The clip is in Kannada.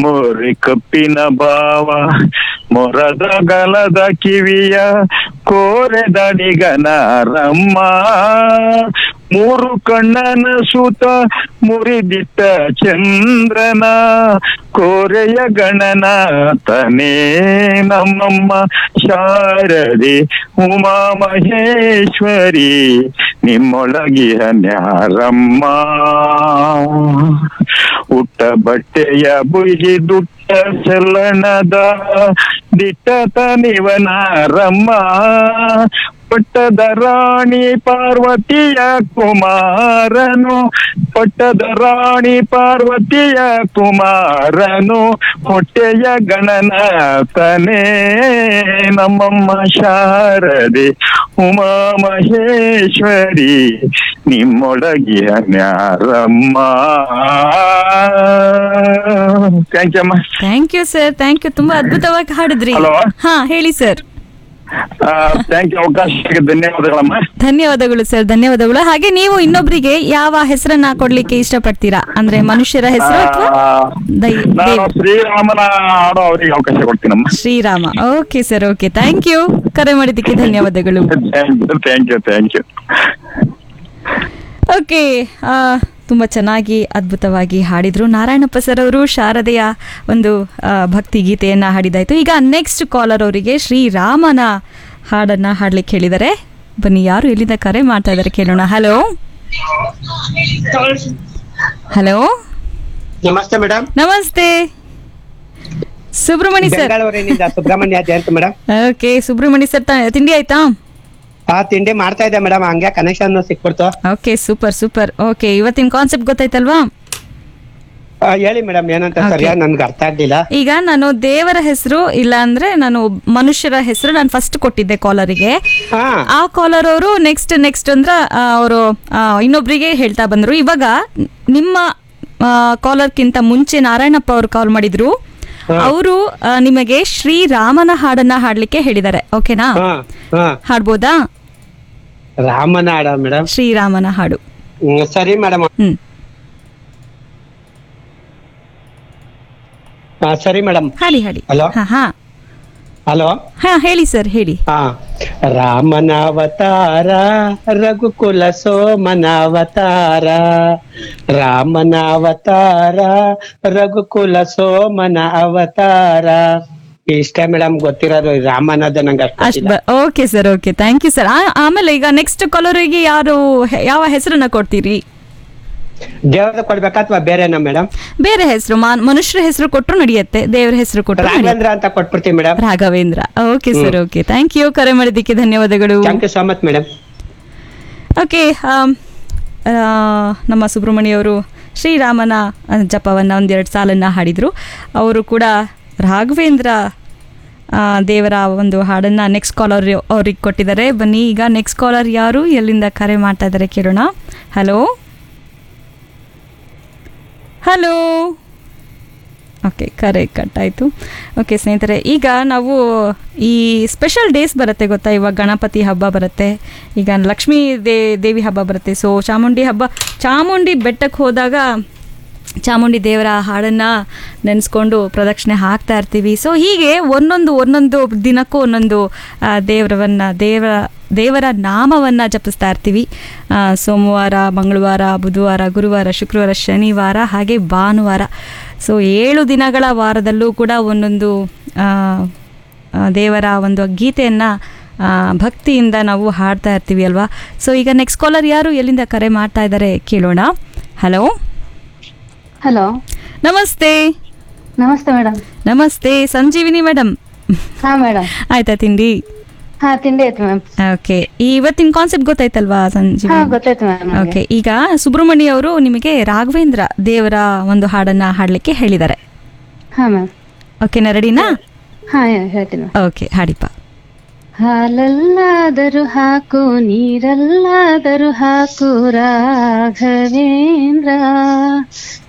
ಮೋರಿ ಕಪ್ಪಿನ ಭಾವ ಮೊರದ ಗಲದ ಕಿವಿಯ ಕೋರೆ ದಡಿಗನ ರಮ್ಮ ಮೂರು ಕಣ್ಣನ ಸುತ ಮುರಿದಿಟ್ಟ ಚಂದ್ರನ ಕೋರೆಯ ಗಣನ ತನೇ ನಮ್ಮಮ್ಮ ಶಾರದೆ ಉಮಾ ಮಹೇಶ್ವರಿ ನಿಮ್ಮೊಳಗಿಯ ನ್ಯಾರಮ್ಮ ಉಟ್ಟ ಬಟ್ಟೆಯ ಬುಯ್ಗಿ ದುಟ್ಟ ಚಲಣದ ದಿಟ್ಟ ನಿವನಾರಮ್ಮ ಪಟ್ಟದ ರಾಣಿ ಪಾರ್ವತಿಯ ಕುಮಾರನು ಪಟ್ಟದ ರಾಣಿ ಪಾರ್ವತಿಯ ಕುಮಾರನು ಹೊಟ್ಟೆಯ ಗಣನಾಥನೇ ನಮ್ಮಮ್ಮ ಶಾರದೆ ಉಮಾ ಮಹೇಶ್ವರಿ ನಿಮ್ಮೊಳಗಿಯ ನ್ಯಾರಮ್ಮ ಥ್ಯಾಂಕ್ ಯು ಅಮ್ಮ thank you sir thank you ತುಂಬಾ ಅದ್ಭುತವಾಗಿ ಹಾಡಿದ್ರಿ Hello? ಹಾ ಹೇಳಿ ಸರ್ ಥ್ಯಾಂಕ್ ಯು ಅವಕಾಶಕ್ಕೆ ಧನ್ಯವಾದಗಳಮ್ಮ ಧನ್ಯವಾದಗಳು ಸರ್ ಧನ್ಯವಾದಗಳು ಹಾಗೆ ನೀವು ಇನ್ನೊಬ್ರಿಗೆ ಯಾವ ಹೆಸರನ್ನ ಕೊಡ್ಲಿಕ್ಕೆ ಇಷ್ಟಪಡ್ತೀರಾ ಅಂದ್ರೆ ಮನುಷ್ಯರ ಹೆಸರು ಅಥವಾ ಆ, ದೈ- ನಾನು ದೇವ್- ಶ್ರೀರಾಮನ ಹಾಡೋ ಅವರಿಗೆ ಅವಕಾಶ ಕೊಡ್ತೀನಮ್ಮ Shrirama okay sir okay thank you ಕರೆ ಮಾಡಿದ್ದಕ್ಕೆ ಧನ್ಯವಾದಗಳು thank you thank you okay ತುಂಬ ಚೆನ್ನಾಗಿ ಅದ್ಭುತವಾಗಿ ಹಾಡಿದ್ರು ನಾರಾಯಣಪ್ಪ ಸರ್ ಅವರು ಶಾರದೆಯ ಒಂದು ಆ, ಭಕ್ತಿ ಗೀತೆಯನ್ನು ಹಾಡಿದಾಯ್ತು ಈಗ ನೆಕ್ಸ್ಟ್ ಕಾಲರ್ ಅವರಿಗೆ ಶ್ರೀರಾಮನ ಹಾಡನ್ನ ಹಾಡ್ಲಿಕ್ಕೆ ಹೇಳಿದ್ದಾರೆ ಬನ್ನಿ ಯಾರು ಎಲ್ಲಿಂದ ಕರೆ ಮಾಡ್ತಾ ಇದ್ದಾರೆ ಕೇಳೋಣ ಹಲೋ ಹಲೋ ನಮಸ್ತೆ ಮೇಡಮ್ ನಮಸ್ತೆ ಸುಬ್ರಹ್ಮಣಿ ಸರ್ ಬೆಂಗಳೂರಿನಿಂದ Subrahmanya Jayant madam okay Subramani sir ತ- ತಿಂಡಿ ಆಯ್ತಾ ಆ ತಿಂಡಿ ಮಾಡ್ತಾ ಇದ್ದೆ ಮೇಡಮ್ ಹಂಗೆ ಕನೆಕ್ಷನ್ ಸಿಕ್ಬಿಡ್ತು ಓಕೆ ಸೂಪರ್ ಸೂಪರ್ ಓಕೆ ಇವತ್ತಿನ ಕಾನ್ಸೆಪ್ಟ್ ಗೊತ್ತಾಯ್ತಲ್ವಾ ಆ, ಹೇಳಿ ಮೇಡಮ್ ಏನಂತ Okay. ಸರಿಯಾಗಿ ನನ್ಗೆ ಅರ್ಥ ಆಗ್ಲಿಲ್ಲ ಈಗ ನಾನು ದೇವರ ಹೆಸರು ಇಲ್ಲ ಅಂದ್ರೆ ನಾನು ಒಬ್- ಮನುಷ್ಯರ ಹೆಸರು ನಾನು ಫಸ್ಟ್ ಕೊಟ್ಟಿದ್ದೆ ಕಾಲರಿಗೆ ಹಾ ಆ ಕಾಲರ್ ಅವರು ನೆಕ್ಸ್ಟ್ ನೆಕ್ಸ್ಟ್ ಅಂದ್ರ ಅವರು ಇನ್ನೊಬ್ರಿಗೆ ಹೇಳ್ತಾ ಬಂದ್ರು ಇವಾಗ ನಿಮ್ಮ ಕಾಲರ್ಕ್ಕಿಂತ ಮುಂಚೆ ನಾರಾಯಣಪ್ಪ ಅವರು ಕಾಲ್ ಮಾಡಿದ್ರು ಅವರು ನಿಮಗೆ ಶ್ರೀರಾಮನ ಹಾಡನ್ನ ಹಾಡ್ಲಿಕ್ಕೆ ಹೇಳಿದ್ದಾರೆ ಓಕೆನಾ ಹಾ ಹಾ ಹಾಡ್ಬೋದಾ ರಾಮನ ಹಾಡ ಮೇಡಮ್ ಶ್ರೀರಾಮನ ಹಾಡು ಸರಿ ಮೇಡಮ್ ಹ್ಮ್ ಸರಿ ಮೇಡಮ್ ಹಾಡಿ ಹಾಡಿ Hello? ಹಾ ಹಾ ಹಲೋ ಹಾ ಹೇಳಿ ಸರ್ ಹೇಳಿ ಹಾ ರಾಮನ ಅವತಾರ ರಘುಕುಲ ಸೋಮನ ಅವತಾರ ರಾಮನ ಅವತಾರ ರಘುಕುಲ ಸೋಮನ ಅವತಾರ ಇಷ್ಟೇ ಮೇಡಮ್ ಗೊತ್ತಿರೋದು ರಾಮನದ ನಂಗೆ ಅಷ್ಟು ಅಷ್ಟು okay sir okay thank you sir ಆಮೇಲೆ ಈಗ ನೆಕ್ಸ್ಟ್ ಕಾಲರಿಗೆ ಯಾರು ಹೆ- ಯಾವ ಹೆಸರನ್ನ ಕೊಡ್ತೀರಿ ದೇವರ ಕೊಡ್ಬೇಕಾ ಅಥವಾ ಬೇರೆನಾ ಮೇಡಮ್ ಬೇರೆ ಹೆಸರು ಮನುಷ್ಯರ ಹೆಸರು ಕೊಟ್ಟರು ನಡೆಯುತ್ತೆ ದೇವರ ಹೆಸರು ಕೊಟ್ಟರು ನಡೆಯುತ್ತೆ ರಾಘವೇಂದ್ರ ಅಂತ ಕೊಟ್ಬಿಡ್ತೀವಿ madam Raghavendra okay sir okay thank you ಕರೆ ಮಾಡಿದ್ದಕ್ಕೆ ಧನ್ಯವಾದಗಳು thank you so much madam okay ನಮ್ಮ ಸುಬ್ರಹ್ಮಣ್ಯವರು ಶ್ರೀರಾಮನ ಆ, ಜಪವನ್ನ ಒಂದೆರಡು ಸಾಲನ್ನ ಹಾಡಿದ್ರು ಅವರು ಕೂಡ ರಾಘವೇಂದ್ರ ಆ, ದೇವರ ಒಂದು ಹಾಡನ್ನ ನೆಕ್ಸ್ಟ್ ಕಾಲರ್ ಅವ್ರಿಗೆ ಕೊಟ್ಟಿದ್ದಾರೆ ಬನ್ನಿ ಈಗ ನೆಕ್ಸ್ಟ್ ಕಾಲರ್ ಯಾರು ಎಲ್ಲಿಂದ ಕರೆ ಮಾಡ್ತಾ ಇದ್ದಾರೆ ಕೇಳೋಣ ಹಲೋ ಹಲೋ ಓಕೆ ಕರೆ ಕಟ್ ಆಯಿತು ಓಕೆ ಸ್ನೇಹಿತರೆ ಈಗ ನಾವು ಈ ಸ್ಪೆಷಲ್ ಡೇಸ್ ಬರುತ್ತೆ ಗೊತ್ತಾ ಇವಾಗ ಗಣಪತಿ ಹಬ್ಬ ಬರುತ್ತೆ ಈಗ ಲಕ್ಷ್ಮೀ ದೇ ದೇವಿ ಹಬ್ಬ ಬರುತ್ತೆ ಸೊ ಚಾಮುಂಡಿ ಹಬ್ಬ ಚಾಮುಂಡಿ ಬೆಟ್ಟಕ್ಕೆ ಹೋದಾಗ ಚಾಮುಂಡಿ ದೇವರ ಹಾಡನ್ನು ನೆನೆಸ್ಕೊಂಡು ಪ್ರದಕ್ಷಿಣೆ ಹಾಕ್ತಾ ಇರ್ತೀವಿ ಸೊ ಹೀಗೆ ಒಂದೊಂದು ಒಂದೊಂದು ದಿನಕ್ಕೂ ಒಂದೊಂದು ಆ, ದೇವರವನ್ನ ದೇವರ ದೇವರ ನಾಮವನ್ನು ಜಪಿಸ್ತಾ ಇರ್ತೀವಿ ಆ, ಸೋಮವಾರ ಮಂಗಳವಾರ ಬುಧವಾರ ಗುರುವಾರ ಶುಕ್ರವಾರ ಶನಿವಾರ ಹಾಗೆ ಭಾನುವಾರ ಸೊ ಏಳು ದಿನಗಳ ವಾರದಲ್ಲೂ ಕೂಡ ಒಂದೊಂದು ಆ, ಆ, ದೇವರ ಒಂದು ಗೀತೆಯನ್ನು ಭಕ್ತಿಯಿಂದ ನಾವು ಹಾಡ್ತಾ ಇರ್ತೀವಿ ಅಲ್ವಾ ಸೊ ಈಗ ನೆಕ್ಸ್ಟ್ ಕಾಲರ್ ಯಾರು ಎಲ್ಲಿಂದ ಕರೆ ಮಾಡ್ತಾ ಇದ್ದಾರೆ ಕೇಳೋಣ ಹಲೋ ಹಲೋ ನಮಸ್ತೆ ನಮಸ್ತೆ ಮೇಡಮ್ ನಮಸ್ತೆ ಸಂಜೀವಿನಿ ಮೇಡಮ್ ಹಾ ಮೇಡಮ್ ಆಯ್ತಾ ತಿಂಡಿ ಹಾ ತಿಂಡಿ ಆಯ್ತು ಮ್ಯಾಮ್ ಓಕೆ ಇವತ್ತಿನ ಕಾನ್ಸೆಪ್ಟ್ ಗೊತ್ತಾಯ್ತಲ್ವಾ ಹಾ ಸಂಜೀವಿನಿ ಗೊತ್ತಾಯ್ತು ಮ್ಯಾಮ್ ಓಕೆ ಈಗ ಸುಬ್ರಹ್ಮಣ್ಯ ಅವರು ನಿಮಗೆ ರಾಘವೇಂದ್ರ ದೇವರ ಒಂದು ಹಾಡನ್ನ ಹಾಡಲಿಕ್ಕೆ ಹೇಳಿದ್ದಾರೆ ಹಾ ಮ್ಯಾಮ್ ಓಕೆನಾ ರೆಡಿನಾ ಹಾ ಹೇಳ್ತೀನಿ ಮ್ಯಾಮ್ ಓಕೆ ಹಾಡಿಪ್ಪ ಹಾಲಲ್ಲಾದರೂ ಹಾಕು ನೀರಲ್ಲಾದರೂ ಹಾಕು ರಾಘವೇಂದ್ರ